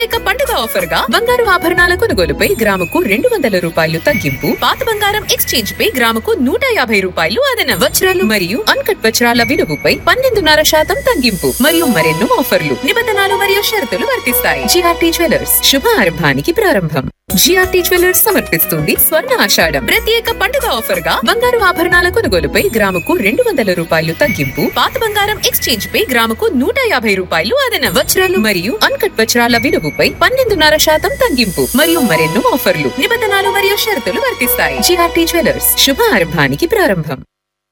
ఇక పండుగ ఆఫర్ గా బంగారు ఆభరణాల కొనుగోలుపై గ్రాముకు రెండు వందల రూపాయలు తగ్గింపు పాత బంగారం ఎక్స్చేంజ్ పై గ్రాముకు నూట యాభై రూపాయలు అదన వజ్రాలు మరియు అన్కట్ వజ్రాల విలువపై పన్నెండున్నర శాతం తగ్గింపు మరియు మరెన్నో ఆఫర్లు నిబంధనలు మరియు షరతులు వర్తిస్తాయి జిఆర్టీ జ్యువెలర్స్ శుభ ఆరంభానికి ప్రారంభం జిఆర్టీ జ్యువెలర్స్ సమర్పిస్తుంది స్వర్ణ ఆషాఢం ప్రత్యేక పండుగ ఆఫర్ గా బంగారు ఆభరణాల కొనుగోలుపై గ్రాముకు రెండు వందల రూపాయలు తగ్గింపు పాత బంగారం ఎక్స్చేంజ్ పై గ్రాముకు నూట యాభై రూపాయలు అదన వజ్రాలు మరియు అన్కట్ వజ్రాల విలువపై పన్నెండున్నర శాతం తగ్గింపు మరియు మరెన్నో ఆఫర్లు నిబంధనలు మరియు షరతులు వర్తిస్తాయి జిఆర్టీ జ్యువెలర్స్ శుభ ఆరంభానికి ప్రారంభం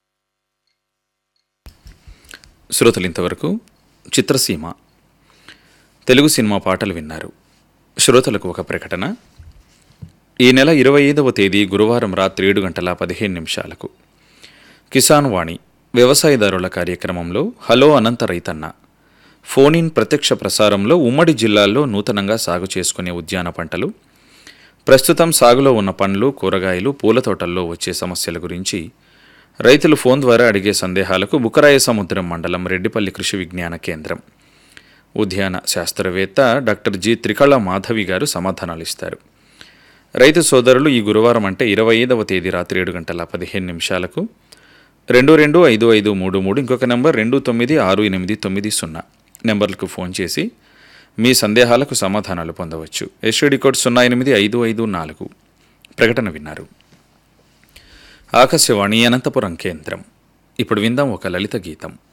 శ్రోతలు ఇంతవరకు చిత్రసీమ తెలుగు సినిమా పాటలు విన్నారు శ్రోతలకు ఒక ప్రకటన ఈ నెల ఇరవై ఐదవ తేదీ గురువారం రాత్రి ఏడు గంటల పదిహేను నిమిషాలకు కిసాన్ వాణి వ్యవసాయదారుల కార్యక్రమంలో హలో అనంత రైతన్న ఫోన్ ఇన్ ప్రత్యక్ష ప్రసారంలో ఉమ్మడి జిల్లాల్లో నూతనంగా సాగు చేసుకునే ఉద్యాన పంటలు ప్రస్తుతం సాగులో ఉన్న పండ్లు కూరగాయలు పూల తోటల్లో వచ్చే సమస్యల గురించి రైతులు ఫోన్ ద్వారా అడిగే సందేహాలకు బుకరాయ సముద్రం మండలం రెడ్డిపల్లి కృషి విజ్ఞాన కేంద్రం ఉద్యాన శాస్త్రవేత్త డాక్టర్ జి త్రికళ మాధవి గారు సమాధానాలు ఇస్తారు రైతు సోదరులు ఈ గురువారం అంటే ఇరవై ఐదవ తేదీ రాత్రి ఏడు గంటల పదిహేను నిమిషాలకు రెండు రెండు ఐదు ఐదు మూడు మూడు ఇంకొక నెంబర్ రెండు తొమ్మిది ఆరు ఎనిమిది తొమ్మిది సున్నా నెంబర్లకు ఫోన్ చేసి మీ సందేహాలకు సమాధానాలు పొందవచ్చు ఎస్టీడీ కోడ్ సున్నా ఎనిమిది ఐదు ఐదు నాలుగు ప్రకటన విన్నారు ఆకాశవాణి అనంతపురం కేంద్రం ఇప్పుడు విందాం ఒక లలిత గీతం